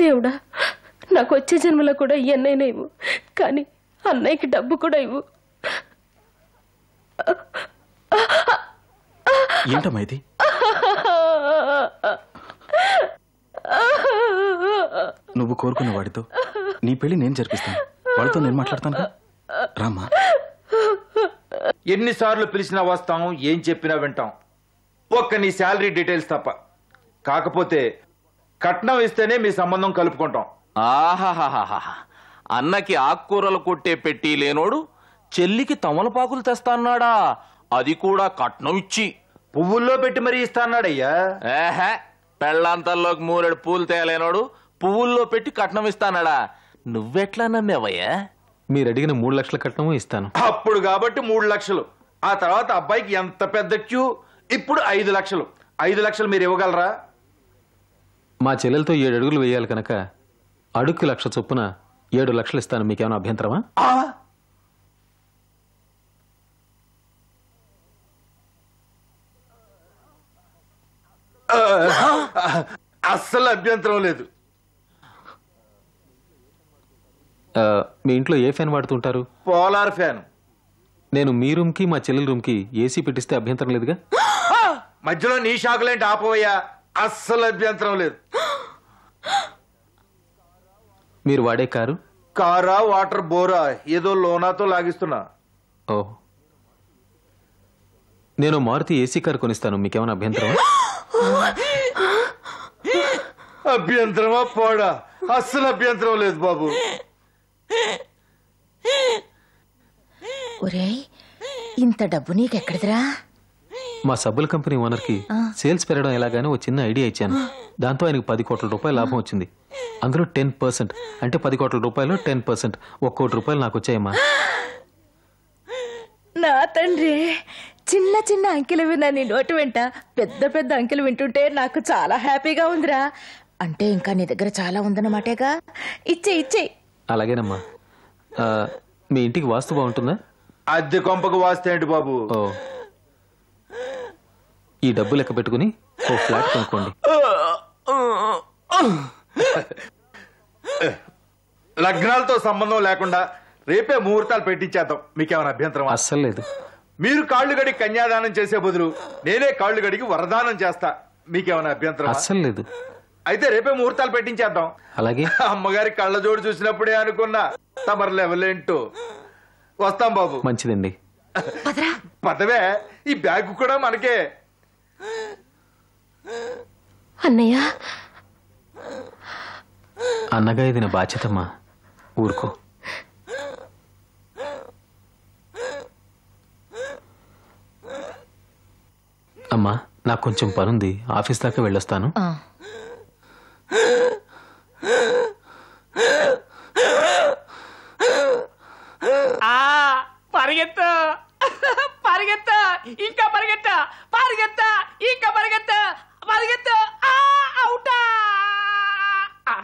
దేవుడా నాకు వచ్చే జన్మలో కూడా ఈ అన్నయ్యనే ఇవ్వు కానీ అన్నయ్యకి డబ్బు కూడా ఇవ్వు ఏంటమ్మా ఇది నువ్వు కోరుకున్న వాడితో నీ పెళ్లి నేను జరిపిస్తాను వాడితో నేను మాట్లాడతాను రామ్మా ఎన్నిసార్లు పిలిచినా వస్తాం ఏం చెప్పినా వింటాం ఒక్క నీ శాలరీ డీటెయిల్స్ తప్ప కాకపోతే కట్నం ఇస్తేనే మీ సంబంధం కలుపుకుంటాం ఆహాహాహాహా అన్నకి ఆకుకూరలు కొట్టే పెట్టి లేనోడు చెల్లికి తమలపాకులు తెస్తాన్నాడా అది కూడా కట్నం ఇచ్చి పువ్వుల్లో పెట్టి మరీ ఇస్తాన్నాడయ్యా ఏహే పెళ్ళంతల్లోకి మూరెడు పూలు తేలేనోడు పువ్వుల్లో పెట్టి కట్నం ఇస్తానాడా నువ్వెట్లా నమ్మేవయ్యా మీరు అడిగిన మూడు లక్షల కట్నము ఇస్తాను అప్పుడు కాబట్టి మూడు లక్షలు ఆ తర్వాత అబ్బాయికి ఎంత పెద్ద క్యూ ఇప్పుడు ఐదు లక్షలు ఐదు లక్షలు మీరు ఇవ్వగలరా మా చెల్లెలతో ఏడు అడుగులు వేయాలి కనుక అడుక్కి లక్ష చొప్పున ఏడు లక్షలు ఇస్తాను మీకేమైనా అభ్యంతరమా ఆ? ఆ, అస్సలు అభ్యంతరం లేదు ఆ, మీ ఇంట్లో ఏ ఫ్యాన్ వాడుతుంటారు పోలార్ ఫ్యాన్ నేను మీ రూమ్కి మా చెల్లెల రూమ్కి ఏసీ పెట్టిస్తే అభ్యంతరం లేదుగా మధ్యలో నీ షాకులేంటి ఆపోయా అస్సలు అభ్యంతరం లేదు మీరు వాడే కారు కారా వాటర్ బోరా ఏదో లోనాతో లాగిస్తున్నా ఓ నేను మారుతి ఏసీ కారు కొనిస్తాను మీకేమైనా అభ్యంతరమా అభ్యంతరమా పోడా అస్సలు అభ్యంతరం లేదు బాబు ఒరేయ్ ఇంత డబ్బు నీకెక్కడిదిరా మా సబ్బుల కంపెనీ ఓనర్కి సేల్స్ పెరగడం ఎలాగానే ఓ చిన్న ఐడియా ఇచ్చాను దాంతో ఆయనకు పది కోట్ల రూపాయల లాభం వచ్చింది అందులో టెన్ పర్సెంట్ అంటే పది కోట్ల రూపాయలు టెన్ పర్సెంట్ ఒక కోటి రూపాయలు నాకు వచ్చాయమ్మా నా తండ్రి చిన్న చిన్న అంకెలు విన్నా నీ నోటి వెంట పెద్ద పెద్ద అంకెలు వింటుంటే నాకు చాలా హ్యాపీగా ఉందిరా అంటే ఇంకా నీ దగ్గర చాలా ఉందన్నమాటేగా ఇచ్చే ఇచ్చే అలాగేనమ్మా ఆ, మీ ఇంటికి వాస్తు బాగుంటుందా అద్దె కొంపకు వాస్తే ఏంటి బాబు ఓ ఈ డబ్బు లెక్క పెట్టుకుని ఓ ఫ్లాట్ కొనుక్కోండి లగ్నాలతో సంబంధం లేకుండా రేపే ముహూర్తాలు పెట్టించేద్దాం మీకేమైనా అభ్యంతరం అస్సలు లేదు మీరు కాళ్ళు గడికి కన్యాదానం చేసే బదులు నేనే కాళ్ళు గడికి వరదానం చేస్తా మీకేమైనా అభ్యంతరం అస్సలు లేదు అయితే రేపే ముహూర్తాలు పెట్టించేద్దాం అలాగే అమ్మగారి కళ్ళ జోడు చూసినప్పుడే అనుకున్నా తమరు లెవెల్ ఏంటో వస్తాం బాబు మంచిదండి పదవే ఈ బ్యాగ్ కూడా మనకే అన్నయ్య అన్నగా ఇది నా బాధ్యతమ్మా ఊరుకో అమ్మా నాకు కొంచెం పనుంది ఆఫీస్ దాకా వెళ్ళొస్తాను ఆ, ఆ పరిగెత్తు పరిగెత్తు ఇంకా పరిగెత్తు పరిగెత్తు ఇంకా పరిగెత్తు పరిగెత్తు ఆ అవుటా ఆ.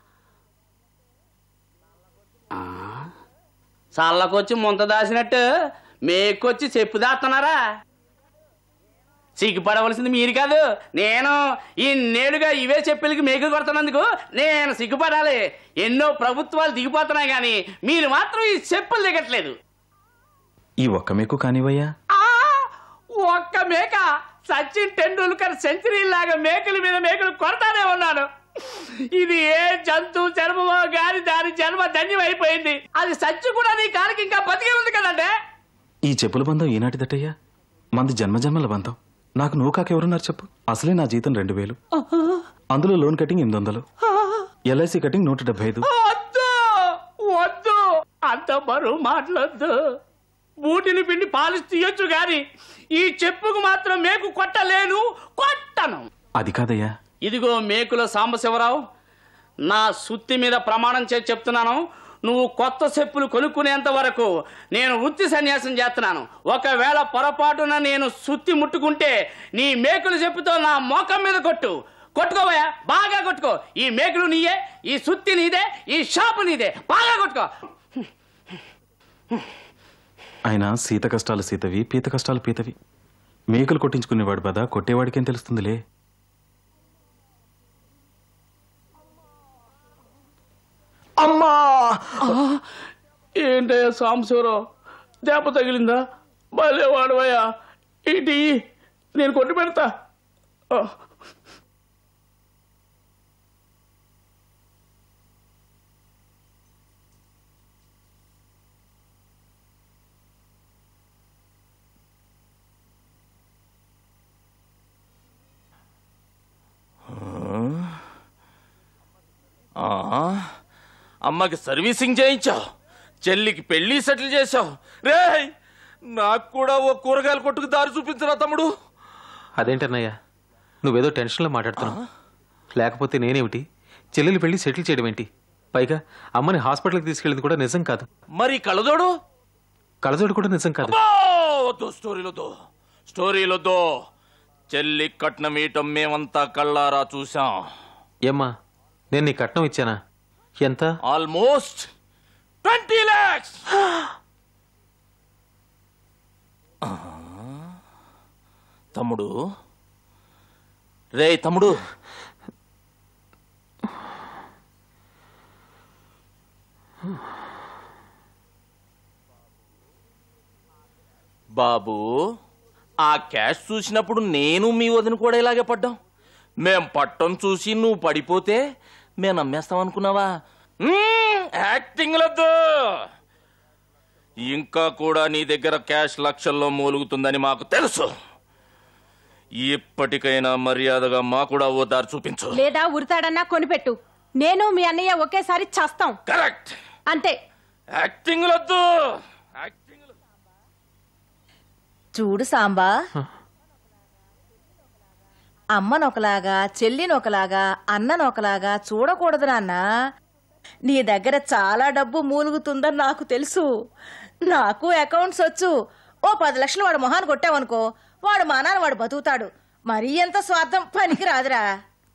ఆ. చల్లకొచ్చి ముంత దాసినట్టు మేకొచ్చి చెప్పు దాస్తున్నారా సిగ్గుపడవలసింది మీరు కాదు నేను ఈ నేడుగా ఇవే చెప్పులకి మేకు కొడుతున్నందుకు నేను సిగ్గుపడాలి ఎన్నో ప్రభుత్వాలు దిగిపోతున్నాయి కానీ మీరు మాత్రం ఈ చెప్పులు దిగట్లేదు ఈ ఒక్క మీకు కానివయ్యా ఆ ఒక్క మేక సచిన్ టెండూల్కర్ సెంచరీ లాగా మేకల మీద మేకలు కొడతానే ఉన్నాను ఇది ఏ జంతువు చర్మమో గాని దాని జన్మ ధన్యమైపోయింది అది సచ్చి కూడా నీ కాలికి ఇంకా బతికే ఉంది కదండి ఈ చెప్పుల బంధం ఈనాటిదటయ్యా మంది జన్మ జన్మల బంధం నాకు నువ్వు కాకెవరున్నారు చెప్పు అసలే నా జీతం రెండు వేలు అందులో లోన్ కటింగ్ ఎనిమిది వందలు ఎల్ఐసి కటింగ్ నూట డెబ్బై ఐదు వద్దు వద్దు అంత బరువు మాటలొద్దు బూటిని పిండి పాలిసి తీయొచ్చు గాని ఈ చెప్పుకు మాత్రం మేకు కొట్టలేను కొట్టను అది కాదయ్యా ఇదిగో మేకుల సాంబశివరావు నా సుత్తి మీద ప్రమాణం చేసి చెప్తున్నాను నువ్వు కొత్త చెప్పులు కొనుక్కునేంత వరకు నేను వృత్తి సన్యాసం చేస్తున్నాను ఒకవేళ పొరపాటున నేను సుత్తి ముట్టుకుంటే నీ మేకుల చెప్పుతో నా మోకం మీద కొట్టు కొట్టుకోవయ్యా బాగా కొట్టుకో ఈ మేకులు నీయే ఈ సుత్తి నీదే ఈ షాపు నీదే బాగా కొట్టుకో ఆయన సీత కష్టాలు సీతవి పీత కష్టాలు పీతవి మేకలు కొట్టించుకునేవాడు బాధ కొట్టేవాడికేం తెలుస్తుందిలే ఏంటయ్యా సాంబశివరావు దెబ్బ తగిలిందా భలే వాడవయ్యా ఇటీ నేను కొట్టి పెడతా ఆ. ఆ, అమ్మకి సర్వీసింగ్ చేయించావు చెల్లికి పెళ్లి సెటిల్ చేశావు రేయ్ నాకు కూడా ఓ కూరగాయల కొట్టుకు దారి చూపించరా తమ్ముడు అదేంటన్నయ్యా నువ్వేదో టెన్షన్లో మాట్లాడుతున్నావు లేకపోతే నేనేమిటి చెల్లెలు పెళ్లి సెటిల్ చేయడం ఏంటి పైగా అమ్మని హాస్పిటల్కి తీసుకెళ్ళింది కూడా నిజం కాదు మరి కళ్ళజోడు కలజోడు కూడా నిజం కాదు అబ్బో, వద్దు స్టోరీలొద్దు స్టోరీలొద్దు చెల్లి కట్నం ఈయటం మేమంతా కళ్ళారా చూసాం ఏమ్మా నేను నీ కట్నం ఇచ్చానా ఎంత ఆల్మోస్ట్ ట్వంటీ లాక్స్ తమ్ముడు రే తమ్ముడు బాబు ఆ క్యాష్ చూసినప్పుడు నేను మీ వదిన కూడా ఇలాగే పడ్డాం మేం పట్టం చూసి నువ్వు పడిపోతే మేము నమ్మేస్తాం అనుకున్నావా మ్మ్, యాక్టింగ్ లద్దు ఇంకా కూడా నీ దగ్గర క్యాష్ లక్షల్లో మూలుగుతుందని మాకు తెలుసు ఇప్పటికైనా మర్యాదగా మా కూడా ఓ దారి చూపించు లేదా ఉరితాడన్నా కొనిపెట్టు నేను మీ అన్నయ్య ఒకేసారి చస్తాం కరెక్ట్ అంతే యాక్టింగ్ లద్దు యాక్టింగ్ చూడు సాంబా అమ్మనొకలాగా చెల్లినొకలాగా అన్ననొకలాగా చూడకూడదు నాన్న నీ దగ్గర చాలా డబ్బు మూలుగుతుందని నాకు తెలుసు నాకు అకౌంట్స్ వచ్చు ఓ పది లక్షలు వాడు మొహాన్ని కొట్టావనుకో వాడు మానాన్ని వాడు బతుకుతాడు మరీ ఎంత స్వార్థం పనికి రాదురా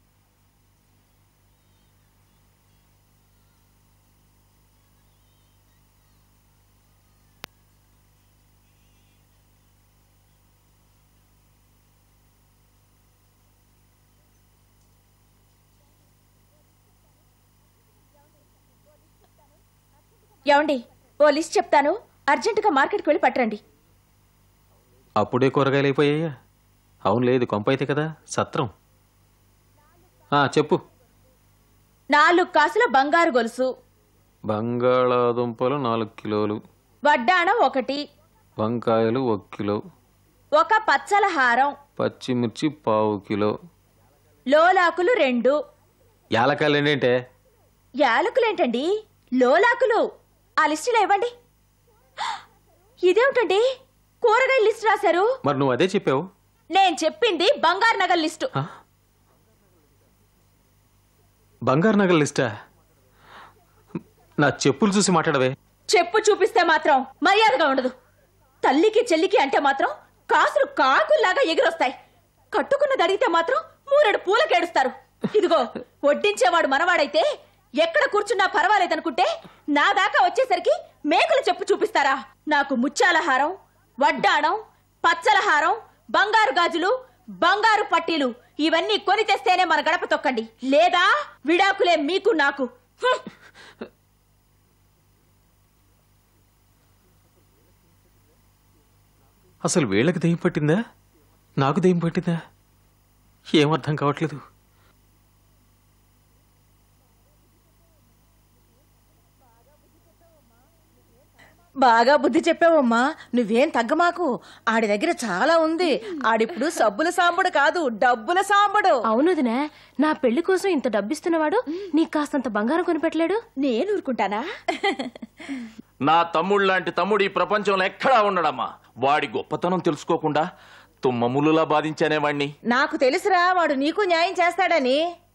ఏమండి ఓ లిస్ట్ చెప్తాను అర్జెంటుగా మార్కెట్కి వెళ్ళి పట్టరండి అప్పుడే కూరగాయలు అయిపోయాయా అవును లేదు కొంప అయితే కదా సత్రం ఆ, చెప్పు నాలుగు కాసుల బంగారు గొలుసు బంగాళాదుంపలు నాలుగు కిలోలు వడ్డాణం ఒకటి వంకాయలు ఒక కిలో ఒక పచ్చల హారం పచ్చిమిర్చి పావు కిలో లోలాకులు రెండు యాలకాయలు ఏంటంటే యాలకులేంటండి లోలాకులు ఆ లిస్టులో ఇవ్వండి ఇదేమిటండి కూరగాయల లిస్ట్ రాశారు మరి నువ్వు అదే చెప్పావు నేను చెప్పింది బంగారు నగల లిస్టు ఆ? బంగారు నగల లిస్టా నా చెప్పులు చూసి మాట్లాడవే చెప్పు చూపిస్తే మాత్రం మర్యాదగా ఉండదు తల్లికి చెల్లికి అంటే మాత్రం కాసులు కాకుల్లాగా ఎగిరొస్తాయి కట్టుకున్నది అడిగితే మాత్రం మూరెడు పూలకేడుస్తారు ఇదిగో వడ్డించేవాడు మనవాడైతే ఎక్కడ కూర్చున్నా పర్వాలేదనుకుంటే నా దాకా వచ్చేసరికి మేకుల చెప్పు చూపిస్తారా నాకు ముత్యాల హారం వడ్డాణం పచ్చల హారం బంగారు గాజులు బంగారు పట్టీలు ఇవన్నీ కొని తెస్తేనే మన గడప తొక్కండి లేదా విడాకులే మీకు నాకు హ్మ్. అసలు వీళ్ళకి దెయ్యం పట్టిందా నాకు దెయ్యం పట్టిందా ఏం అర్థం కావట్లేదు బాగా బుద్ధి చెప్పావమ్మా నువ్వేం తగ్గమాకు ఆడి దగ్గర చాలా ఉంది ఆడిప్పుడు సబ్బుల సాంబడు కాదు డబ్బుల సాంబడు అవును వదినా నా పెళ్లి కోసం ఇంత డబ్బిస్తున్నవాడు నీకు కాస్తంత బంగారం కొనిపెట్టలేడు నేను ఊరుకుంటానా నా తమ్ముడు లాంటి తమ్ముడు ఈ ప్రపంచంలో ఎక్కడా ఉండడమ్మా వాడి గొప్పతనం తెలుసుకోకుండా తుమ్మములులా బాధించానే వాణ్ణి నాకు తెలుసురా వాడు నీకు న్యాయం చేస్తాడని